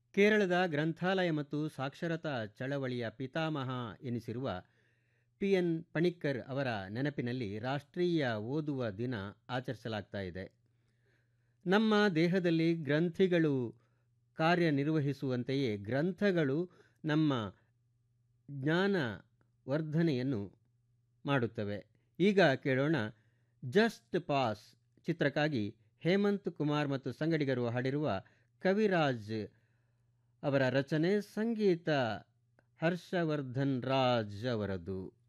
ಕೇರಳದ ಗ್ರಂಥಾಲಯ ಮತ್ತು ಸಾಕ್ಷರತಾ ಚಳವಳಿಯ ಪಿತಾಮಹ ಎನಿಸಿರುವ ಪಿ ಎನ್ ಪಣಿಕ್ಕರ್ ಅವರ ನೆನಪಿನಲ್ಲಿ ರಾಷ್ಟ್ರೀಯ ಓದುವ ದಿನ ಆಚರಿಸಲಾಗ್ತಾ ಇದೆ ನಮ್ಮ ದೇಹದಲ್ಲಿ ಗ್ರಂಥಿಗಳು ಕಾರ್ಯನಿರ್ವಹಿಸುವಂತೆಯೇ ಗ್ರಂಥಗಳು ನಮ್ಮ ಜ್ಞಾನ ವರ್ಧನೆಯನ್ನು ಮಾಡುತ್ತವೆ ಈಗ ಕೇಳೋಣ ಜಸ್ಟ್ ಪಾಸ್ ಚಿತ್ರಕ್ಕಾಗಿ ಹೇಮಂತ್ ಕುಮಾರ್ ಮತ್ತು ಸಂಗಡಿಗರು ಹಾಡಿರುವ ಕವಿರಾಜ್ ಅವರ ರಚನೆ ಸಂಗೀತ ಹರ್ಷವರ್ಧನ್ ರಾಜ್ ಅವರದ್ದು